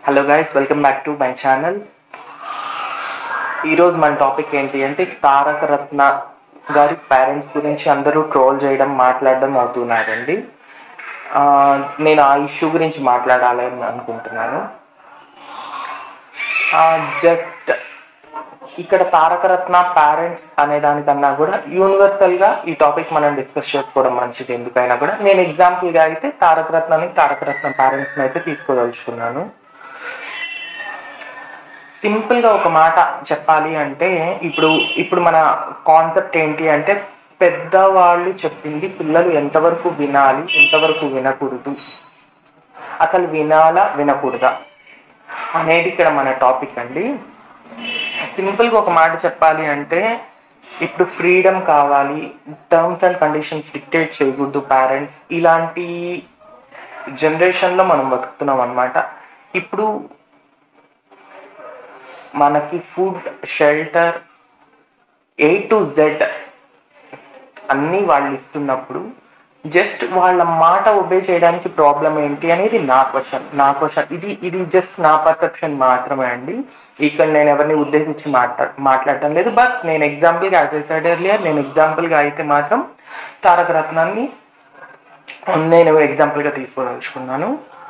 hello guys welcome back to my channel ఈరోజు మన topic ఏంటి అంటే తారక రత్న గారి పేరెంట్స్ గురించి అందరూ ట్రోల్ చేయడం మాట్లాడడం అవుతున్నారండి ఆ, నేను ఆ ఇష్యూ గురించి మాట్లాడాలని అనుకుంటున్నాను జస్ట్ ఇక్కడ తారకరత్న పేరెంట్స్ అనే దానికన్నా కూడా యూనివర్సల్ గా ఈ టాపిక్ మనం డిస్కస్ చేసుకోవడం మంచిది ఎందుకైనా కూడా నేను ఎగ్జాంపుల్ గా అయితే తారకరత్నని తారకరత్న పేరెంట్స్ అయితే తీసుకోదలుచుకున్నాను సింపుల్ గా ఒక మాట చెప్పాలి అంటే ఇప్పుడు ఇప్పుడు మన కాన్సెప్ట్ ఏంటి అంటే పెద్దవాళ్ళు చెప్పింది పిల్లలు ఎంతవరకు వినాలి ఎంతవరకు వినకూడదు అసలు వినాలా వినకూడదా అనేది ఇక్కడ మన టాపిక్ అండి సింపుల్గా ఒక మాట చెప్పాలి అంటే ఇప్పుడు ఫ్రీడమ్ కావాలి టర్మ్స్ అండ్ కండిషన్స్ డిక్టేట్ చేయకూడదు పేరెంట్స్ ఇలాంటి జనరేషన్లో మనం బతుకుతున్నాం అనమాట ఇప్పుడు మనకి food shelter A to Z అన్నీ వాళ్ళు ఇస్తున్నప్పుడు జస్ట్ వాళ్ళ మాట ఒబే చేయడానికి ప్రాబ్లం ఏంటి అనేది నా క్వశ్చన్ నా క్వశ్చన్ ఇది ఇది జస్ట్ నా పర్సెప్షన్ మాత్రమే అండి ఇక్కడ నేను ఎవరిని ఉద్దేశించి మాట్లా మాట్లాడటం లేదు బట్ నేను ఎగ్జాంపుల్గా యాజ్ ఐ సైడ్ ఎర్లియర్ నేను ఎగ్జాంపుల్గా అయితే మాత్రం తారక రత్నాన్ని నేను ఎగ్జాంపుల్గా తీసుకోదలుచుకున్నాను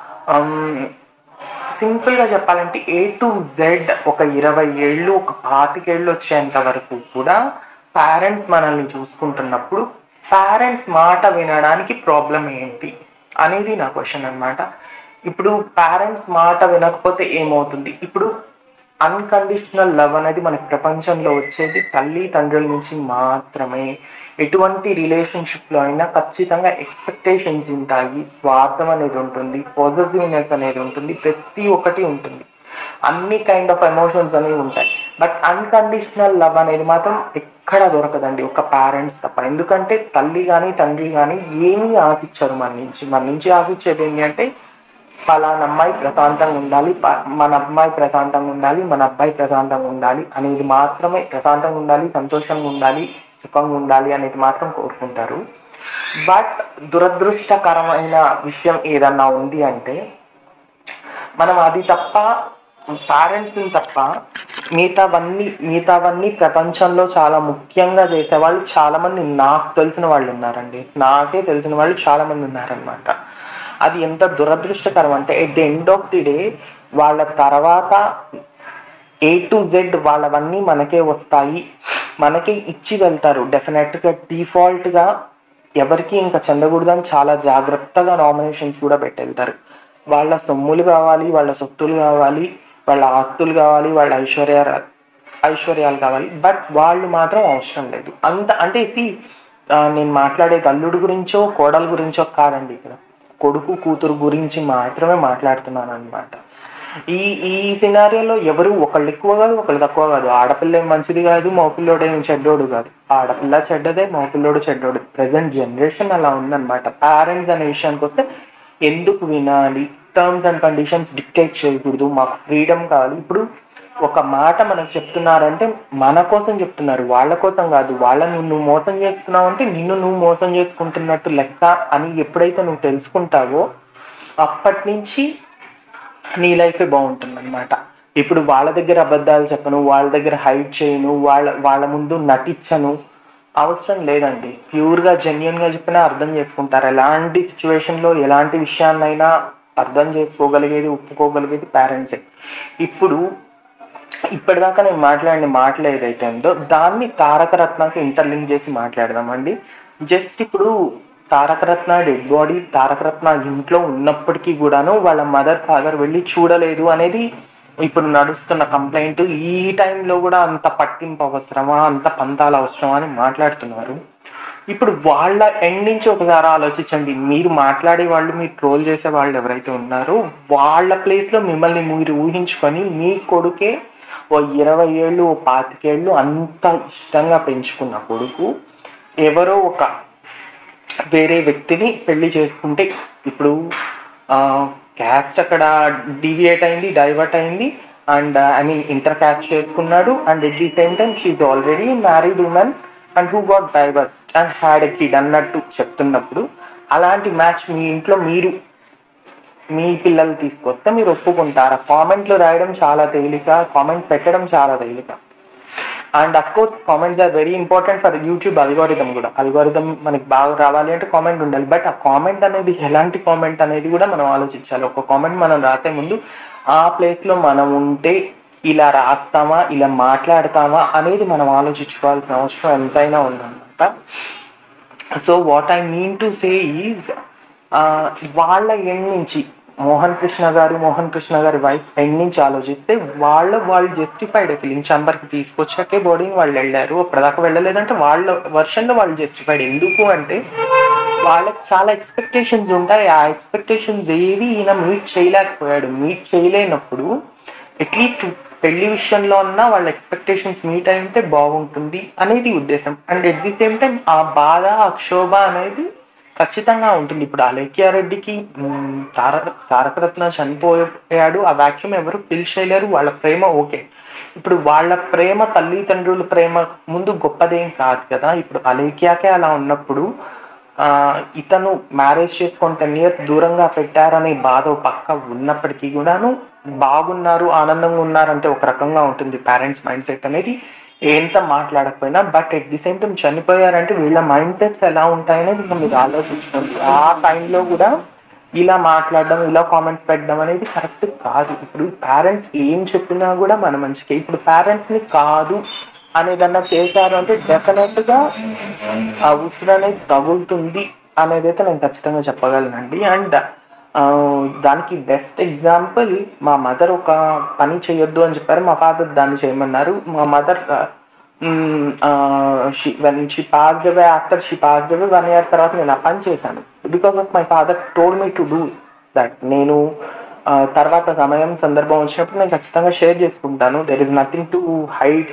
సింపుల్గా చెప్పాలంటే ఏ టు జెడ్ ఒక ఇరవై ఏళ్ళు ఒక పాతికేళ్ళు వచ్చేంత వరకు కూడా పేరెంట్స్ మనల్ని చూసుకుంటున్నప్పుడు పేరెంట్స్ మాట వినడానికి ప్రాబ్లం ఏంటి అనేది నా క్వశ్చన్ అన్నమాట ఇప్పుడు పేరెంట్స్ మాట వినకపోతే ఏమవుతుంది ఇప్పుడు అన్కండిషనల్ లవ్ అనేది మనకి ప్రపంచంలో వచ్చేది తల్లి తండ్రుల నుంచి మాత్రమే ఎటువంటి రిలేషన్షిప్లో అయినా ఖచ్చితంగా ఎక్స్పెక్టేషన్స్ ఉంటాయి స్వార్థం అనేది ఉంటుంది పాజిటివ్నెస్ అనేది ఉంటుంది ప్రతి ఒక్కటి ఉంటుంది అన్ని కైండ్ ఆఫ్ ఎమోషన్స్ అనేవి ఉంటాయి బట్ అన్కండిషనల్ లవ్ అనేది మాత్రం ఎక్కడ దొరకదండి ఒక పేరెంట్స్ తప్ప ఎందుకంటే తల్లి కానీ తండ్రి కానీ ఏమీ ఆశించరు మన నుంచి మన నుంచి ఆశించేది ఏంటి అంటే పలానా అమ్మాయి ప్రశాంతంగా ఉండాలి ప- మన అమ్మాయి ప్రశాంతంగా ఉండాలి మన అబ్బాయి ప్రశాంతంగా ఉండాలి అనేది మాత్రమే ప్రశాంతంగా ఉండాలి సంతోషంగా ఉండాలి సుఖంగా ఉండాలి అనేది మాత్రం కోరుకుంటారు బట్ దురదృష్టకరమైన విషయం ఏదన్నా ఉంది అంటే మనం అది తప్ప పేరెంట్స్ని తప్ప మిగతావన్నీ మిగతావన్నీ ప్రపంచంలో చాలా ముఖ్యంగా చేసేవాళ్ళు చాలా మంది నాకు తెలిసిన వాళ్ళు ఉన్నారండి నాకే తెలిసిన వాళ్ళు చాలా మంది ఉన్నారనమాట అది ఎంత దురదృష్టకరం అంటే at the end of the day వాళ్ళ తర్వాత ఏ టు జెడ్ వాళ్ళవన్నీ మనకే వస్తాయి మనకే ఇచ్చి వెళ్తారు డెఫినెట్గా డిఫాల్ట్గా ఎవరికి ఇంకా చెందకూడదని చాలా జాగ్రత్తగా నామినేషన్స్ కూడా పెట్టెళ్తారు వాళ్ళ సొమ్ములు కావాలి వాళ్ళ సొత్తులు కావాలి వాళ్ళ ఆస్తులు కావాలి వాళ్ళ ఐశ్వర్య ఐశ్వర్యాలు కావాలి బట్ వాళ్ళు మాత్రం అవసరం లేదు అంత అంటే సి నేను మాట్లాడేది అల్లుడు గురించో కోడల గురించో కాదండి ఇక్కడ కొడుకు కూతురు గురించి మాత్రమే మాట్లాడుతున్నాను అనమాట ఈ ఈ సినారియోలో ఎవరు ఒకళ్ళు ఎక్కువ కాదు ఒకళ్ళు తక్కువ కాదు ఆడపిల్ల ఏం మంచిది కాదు మగపిల్లోడు ఏం చెడ్డోడు కాదు ఆడపిల్ల చెడ్డదే మగపిల్లోడు చెడ్డోడు ప్రజెంట్ జనరేషన్ అలా ఉందన్నమాట పేరెంట్స్ అనే విషయానికి వస్తే ఎందుకు వినాలి టర్మ్స్ అండ్ కండిషన్స్ డిక్టేట్ చేయకూడదు మాకు ఫ్రీడమ్ కావాలి ఇప్పుడు ఒక మాట మనకు చెప్తున్నారంటే మన కోసం చెప్తున్నారు వాళ్ళ కోసం కాదు వాళ్ళని నువ్వు మోసం చేస్తున్నావు అంటే నిన్ను నువ్వు మోసం చేసుకుంటున్నట్టు లెక్క అని ఎప్పుడైతే నువ్వు తెలుసుకుంటావో అప్పటి నుంచి నీ లైఫే బాగుంటుంది అనమాట ఇప్పుడు వాళ్ళ దగ్గర అబద్ధాలు చెప్పను వాళ్ళ దగ్గర హైడ్ చేయను వాళ్ళ వాళ్ళ ముందు నటించను అవసరం లేదండి ప్యూర్గా జెన్యున్గా చెప్పినా అర్థం చేసుకుంటారు ఎలాంటి సిచ్యువేషన్లో ఎలాంటి విషయాన్నైనా అర్థం చేసుకోగలిగేది ఒప్పుకోగలిగేది పేరెంట్సే ఇప్పుడు ఇప్పటిదాకా నేను మాట్లాడిన మాటలు ఏదైతే ఉందో దాన్ని తారక రత్నకి ఇంటర్లింక్ చేసి మాట్లాడదామండి జస్ట్ ఇప్పుడు తారక రత్న డెడ్ బాడీ తారక రత్న ఇంట్లో ఉన్నప్పటికీ కూడాను వాళ్ళ మదర్ ఫాదర్ వెళ్ళి చూడలేదు అనేది ఇప్పుడు నడుస్తున్న కంప్లైంట్ ఈ టైంలో కూడా అంత పట్టింపు అవసరమా అంత పంతాలు అవసరమా అని మాట్లాడుతున్నారు ఇప్పుడు వాళ్ళ ఎండ్ నుంచి ఒకసారి ఆలోచించండి మీరు మాట్లాడే వాళ్ళు మీరు ట్రోల్ చేసే వాళ్ళు ఎవరైతే ఉన్నారో వాళ్ళ ప్లేస్లో మిమ్మల్ని మీరు ఊహించుకొని మీ కొడుకే ఓ ఇరవై ఏళ్ళు ఓ పాతికేళ్ళు అంత ఇష్టంగా పెంచుకున్న కొడుకు ఎవరో ఒక వేరే వ్యక్తిని పెళ్లి చేసుకుంటే ఇప్పుడు క్యాస్ట్ అక్కడ డివియేట్ అయింది డైవర్ట్ అయింది and I mean inter caste చేసుకున్నాడు and at the same time she already married women and who got divorce and had a kid అన్నట్టు చెప్తున్నప్పుడు అలాంటి మ్యాచ్ మీ ఇంట్లో మీరు మీ పిల్లలు తీసుకొస్తే మీరు ఒప్పుకుంటారా కామెంట్లు రాయడం చాలా తేలిక కామెంట్ పెట్టడం చాలా తేలిక and of course comments are very important for YouTube algorithm కూడా అల్గోరిథం మనకి బాగా రావాలి అంటే కామెంట్ ఉండాలి బట్ ఆ కామెంట్ అనేది ఎలాంటి కామెంట్ అనేది కూడా మనం ఆలోచించాలి ఒక కామెంట్ మనం రాసే ముందు ఆ ప్లేస్లో మనం ఉంటే ఇలా రాస్తామా ఇలా మాట్లాడతామా అనేది మనం ఆలోచించుకోవాల్సిన అవసరం ఎంతైనా ఉందన్నమాట so what I mean to say is వాళ్ళ ఎండ్ నుంచి మోహన్ కృష్ణ గారు మోహన్ కృష్ణ గారి వైఫ్ ఎండ్ నుంచి ఆలోచిస్తే వాళ్ళ వాళ్ళు జస్టిఫైడ్ ఫిలిం ఛాంబర్కి తీసుకొచ్చాకే బోర్డింగ్ వాళ్ళు వెళ్ళారు అప్పటిదాకా వెళ్ళలేదంటే వాళ్ళ వర్షన్లో వాళ్ళు జస్టిఫైడ్ ఎందుకు అంటే వాళ్ళకి చాలా ఎక్స్పెక్టేషన్స్ ఉంటాయి ఆ ఎక్స్పెక్టేషన్స్ ఏవి ఈయన మీట్ చేయలేకపోయాడు మీట్ చేయలేనప్పుడు అట్లీస్ట్ పెళ్లి విషయంలో అన్నా వాళ్ళ ఎక్స్పెక్టేషన్స్ మీట్ అయి ఉంటే బాగుంటుంది అనేది ఉద్దేశం and at the same time ఆ బాధ ఆ క్షోభ అనేది ఖచ్చితంగా ఉంటుంది ఇప్పుడు అలేఖ్యారెడ్డికి మ్, తార తారకరత్న చనిపోయాడు ఆ వాక్యూమ్ ఎవరు ఫిల్ చేయలేరు వాళ్ళ ప్రేమ ఓకే ఇప్పుడు వాళ్ళ ప్రేమ తల్లిదండ్రుల ప్రేమ ముందు గొప్పదేం కాదు కదా ఇప్పుడు అలేఖ్యాకే అలా ఉన్నప్పుడు ఆ, ఇతను మ్యారేజ్ చేసుకొని టెన్ ఇయర్స్ దూరంగా పెట్టారనే బాధ ఓ పక్క ఉన్నప్పటికీ కూడాను బాగున్నారు ఆనందంగా ఉన్నారంటే ఒక రకంగా ఉంటుంది పేరెంట్స్ మైండ్ సెట్ అనేది ఎంత మాట్లాడకపోయినా but at the same time చనిపోయారంటే వీళ్ళ మైండ్ సెట్స్ ఎలా ఉంటాయనేది ఇంకా మీరు ఆలోచించండి ఆ టైంలో కూడా ఇలా మాట్లాడడం ఇలా కామెంట్స్ పెట్టడం అనేది కరెక్ట్ కాదు ఇప్పుడు పేరెంట్స్ ఏం చెప్పినా కూడా మన మంచికి ఇప్పుడు పేరెంట్స్ని కాదు అనేదన్నా చేశారు అంటే డెఫినెట్గా ఆ ఉసురు అనేది తగులుతుంది అనేది అయితే నేను ఖచ్చితంగా చెప్పగలనండి అండ్ దానికి బెస్ట్ ఎగ్జాంపుల్ మా మదర్ ఒక పని చేయొద్దు అని చెప్పారు మా ఫాదర్ దాన్ని చేయమన్నారు మా mother when she passed away after she passed away one year తర్వాత నేను ఆ పని చేశాను because of my father told me to do that నేను ఆ, తర్వాత సమయం సందర్భం వచ్చినప్పుడు నేను ఖచ్చితంగా షేర్ చేసుకుంటాను there is nothing to hide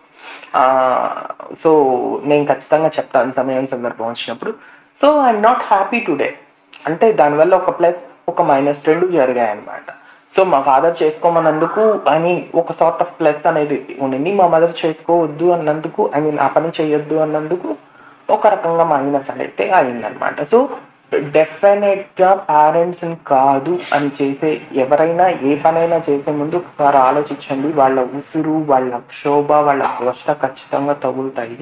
so నేను ఖచ్చితంగా చెప్తాను సమయం సందర్భం వచ్చినప్పుడు so I'm not happy today అంటే దానివల్ల ఒక ప్లస్ ఒక మైనస్ రెండు జరిగాయి అనమాట సో మా ఫాదర్ చేసుకోమన్నందుకు ఐ మీన్ ఒక సార్ట్ ఆఫ్ ప్లస్ అనేది ఉండింది మా మదర్ చేసుకోవద్దు అన్నందుకు ఐ మీన్ ఆ పని చేయొద్దు అన్నందుకు ఒక రకంగా మైనస్ అయితే అయిందనమాట సో డెఫినెట్గా పేరెంట్స్ని కాదు అని చేసే ఎవరైనా ఏ పనైనా చేసే ముందు ఒకసారి ఆలోచించండి వాళ్ళ ఉసురు వాళ్ళ క్షోభ వాళ్ళ కష్ట ఖచ్చితంగా తగులుతాయి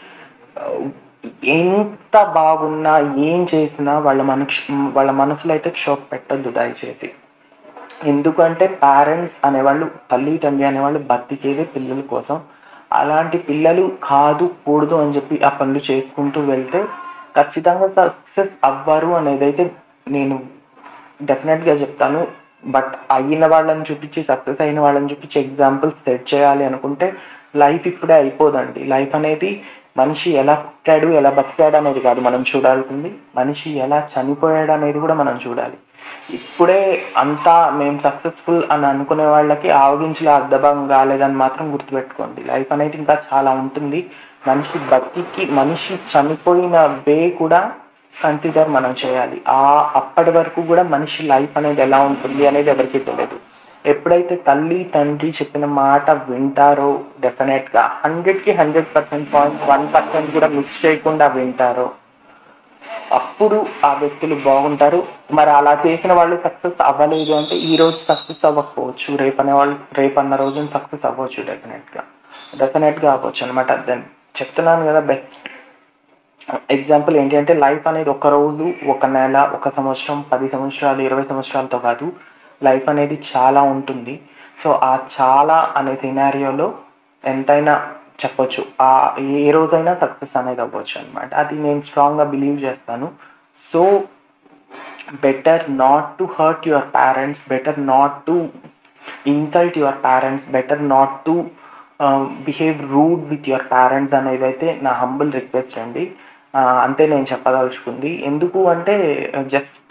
ఎంత బాగున్నా ఏం చేసినా వాళ్ళ మనసు వాళ్ళ మనసులో అయితే క్షోభ పెట్టద్దు దయచేసి ఎందుకంటే పేరెంట్స్ అనేవాళ్ళు తల్లి తండ్రి అనేవాళ్ళు బతికేదే పిల్లల కోసం అలాంటి పిల్లలు కాదు కూడదు అని చెప్పి ఆ పనులు చేసుకుంటూ వెళ్తే ఖచ్చితంగా సక్సెస్ అవ్వరు అనేది అయితే నేను డెఫినెట్గా చెప్తాను బట్ అయిన వాళ్ళని చూపించి సక్సెస్ అయిన వాళ్ళని చూపించి ఎగ్జాంపుల్స్ సెట్ చేయాలి అనుకుంటే లైఫ్ ఇప్పుడే అయిపోదండి లైఫ్ అనేది మనిషి ఎలా పుట్టాడు ఎలా బతికాడు అనేది కాదు మనం చూడాల్సింది మనిషి ఎలా చనిపోయాడు అనేది కూడా మనం చూడాలి ఇప్పుడే అంతా మేము సక్సెస్ఫుల్ అని అనుకునే వాళ్ళకి ఆవగించలే అర్ధభాగం కాలేదని మాత్రం గుర్తుపెట్టుకోండి లైఫ్ అనేది ఇంకా చాలా ఉంటుంది మనిషి బతికి మనిషి చనిపోయిన వే కూడా కన్సిడర్ మనం చేయాలి ఆ అప్పటి వరకు కూడా మనిషి లైఫ్ అనేది ఎలా ఉంటుంది అనేది ఎవరికి తెలియదు ఎప్పుడైతే తల్లి తండ్రి చెప్పిన మాట వింటారో డెఫినెట్గా హండ్రెడ్కి hundred percent point one percent కూడా మిస్ చేయకుండా వింటారో అప్పుడు ఆ వ్యక్తులు బాగుంటారు మరి అలా చేసిన వాళ్ళు సక్సెస్ అవ్వలేదు అంటే ఈ రోజు సక్సెస్ అవ్వకపోవచ్చు రేపు అనే వాళ్ళు రేపు అన్న రోజున సక్సెస్ అవ్వచ్చు డెఫినెట్గా డెఫినెట్గా అవ్వచ్చు అనమాట దెన్ చెప్తున్నాను కదా బెస్ట్ ఎగ్జాంపుల్ ఏంటి అంటే లైఫ్ అనేది ఒక రోజు ఒక నెల ఒక సంవత్సరం పది సంవత్సరాలు ఇరవై సంవత్సరాలతో కాదు లైఫ్ అనేది చాలా ఉంటుంది సో ఆ చాలా అనే సినారియోలో ఎంతైనా చెప్పొచ్చు ఆ ఏ రోజైనా సక్సెస్ అనేది అవ్వచ్చు అనమాట అది నేను స్ట్రాంగ్గా బిలీవ్ చేస్తాను so better not to hurt your parents better not to insult your parents better not to behave rude with your parents అనేది అయితే నా హంబుల్ రిక్వెస్ట్ అండి ఆ, అంతే నేను చెప్పదలుచుకుంది ఎందుకు అంటే జస్ట్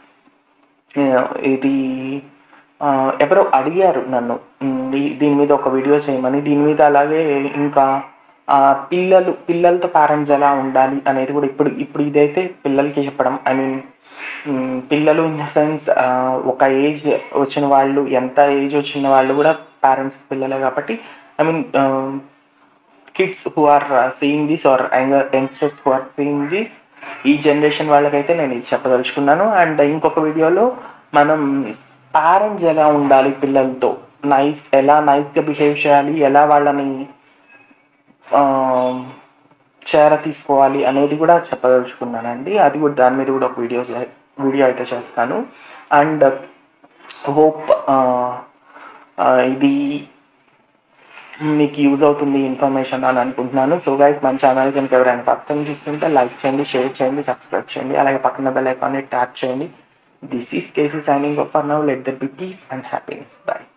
ఇది ఆ, ఎవరో అడిగారు నన్ను ఉమ్, దీ- దీని మీద ఒక వీడియో చేయమని దీని మీద అలాగే ఇంకా ఆ, పిల్లలు పిల్లలతో పేరెంట్స్ ఎలా ఉండాలి అనేది కూడా ఇప్పుడు ఇప్పుడు ఇదైతే పిల్లలకి చెప్పడం ఐ మీన్ పిల్లలు ఇన్ ద సెన్స్ ఒక ఏజ్ వచ్చిన వాళ్ళు ఎంత ఏజ్ వచ్చిన వాళ్ళు కూడా పేరెంట్స్ పిల్లలే కాబట్టి I mean kids who are seeing this are youngsters who are seeing this ఈ జనరేషన్ వాళ్ళకైతే నేను ఇది చెప్పదలుచుకున్నాను అండ్ ఇంకొక వీడియోలో మనం పేరెంట్స్ ఎలా ఉండాలి పిల్లలతో నైస్ ఎలా నైస్గా బిహేవ్ చేయాలి ఎలా వాళ్ళని ఆ, చేర తీసుకోవాలి అనేది కూడా చెప్పదలుచుకున్నానండి అది కూడా దాని మీద కూడా ఒక వీడియో చే- వీడియో అయితే చేస్తాను అండ్ హోప్ ఇది మీకు యూజ్ అవుతుంది ఇన్ఫర్మేషన్ అని అనుకుంటున్నాను సో గైస్ మన ఛానల్ కనుక ఎవరైనా ఫస్ట్ టైం చూస్తుంటే లైక్ చేయండి షేర్ చేయండి సబ్స్క్రైబ్ చేయండి అలాగే పక్కన బెల్ ఐకాన్ని ట్యాప్ చేయండి this is KC signing for now let there be peace and happiness by